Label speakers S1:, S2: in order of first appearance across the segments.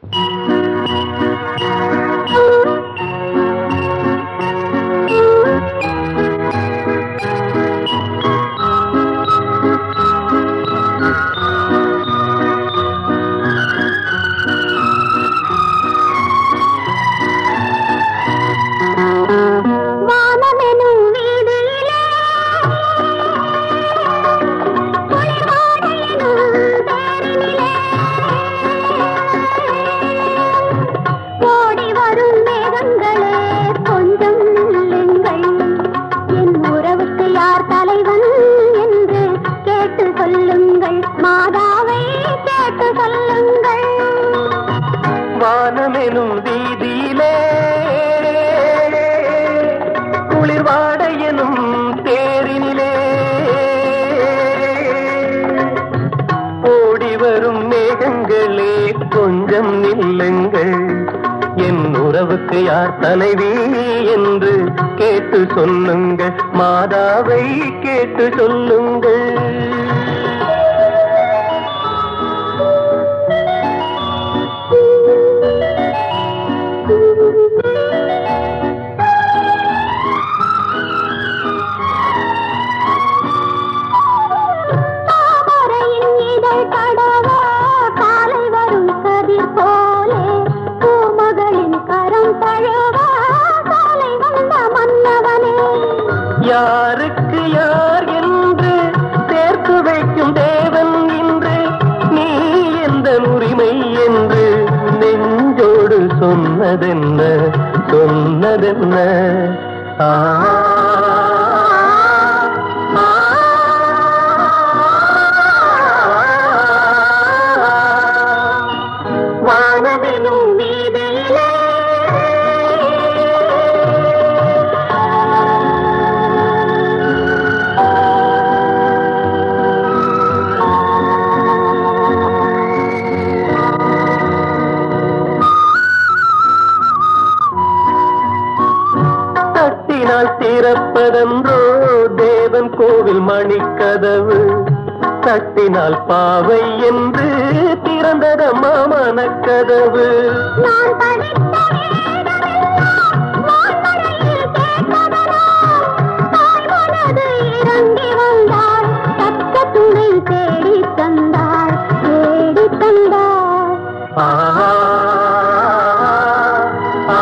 S1: வானமெனும் வீதியிலே குளிர்வாடையெனும் தேரினிலே ஓடி வரும் மேகங்களே கொஞ்சம் நில்லுங்கள் என் உறவுக்கு யார் தலைவன் என்று கேட்டு சொல்லுங்கள் மாதாவை கேட்டு சொல்லுங்கள்
S2: வானமெனும் வீதியிலே குளிர்வாடையனும் தேரினிலே ஓடி வரும் மேகங்களே கொஞ்சம் நில்லுங்கள் என் உறவுக்கு யார் தலைவி என்று கேட்டு சொல்லுங்கள் மாதாவை கேட்டு சொல்லுங்கள்
S1: தாமரையின் இதழ் தடவ காலை வரும் கதிர் போலே பூமகளின் கரம் தழுவ காலை வந்த மன்னவனே
S2: யாருக்கு யார் என்று சேர்த்து வைக்கும் தேவன் இன்று நீ எந்த உரிமை என்று நெஞ்சோடு சொன்னதென்ன சொன்னதென்ன ஆ, ஆ, வானவெனும் வீதியிலே தட்டினால் திறப்பதென்றோ தேவன் கோவில் மணிக்கதவு தட்டினால் பாவை என்று திறந்ததம்மா மனக்கதவு
S1: நான் படித்த வேதமெல்லாம் வான்மழையில் கேட்டதெல்லாம் தாய் மனது இறங்கி வந்தாள் தக்க துணை தேடி தந்தாள் தேடி தந்தாள்
S2: ஆ, ஆ,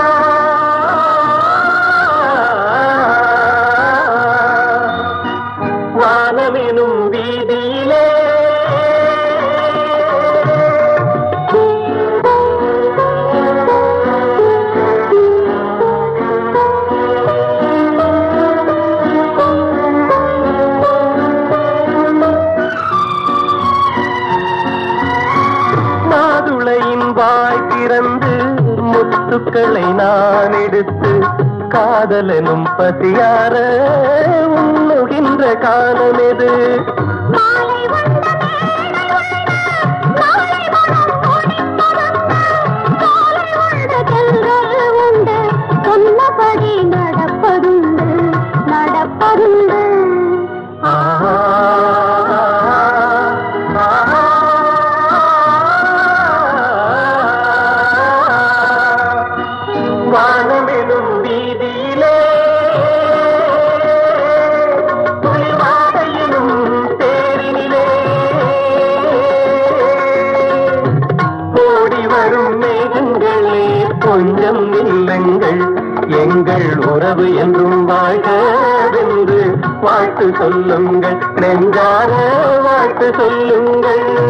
S2: வானமெனும் வீதியிலே மாதுளையின் வாய் திறந்து முத்துக்களை நான் எடுத்து காதலனும் பசியார உண்ணுகின்ற காலம் எது
S1: மாலை வந்த மேடை உள்ள நாளை மனம் கொடித்ததென்ன காலை உள்ள தென்றல் உண்டு சொன்னபடி நடப்பதுண்டு நடப்பதுண்டு
S2: ஆ, ஆ, வானமெனும் வீதியிலே குளிர்வாடையிலும் தேரினிலே ஓடி வரும் மேகங்களே கொஞ்சம் நில்லுங்கள் எங்கள் உறவு என்றும் வாழ்கவென்று வாழ்த்து சொல்லுங்கள் நெஞ்சார வாழ்த்து சொல்லுங்கள்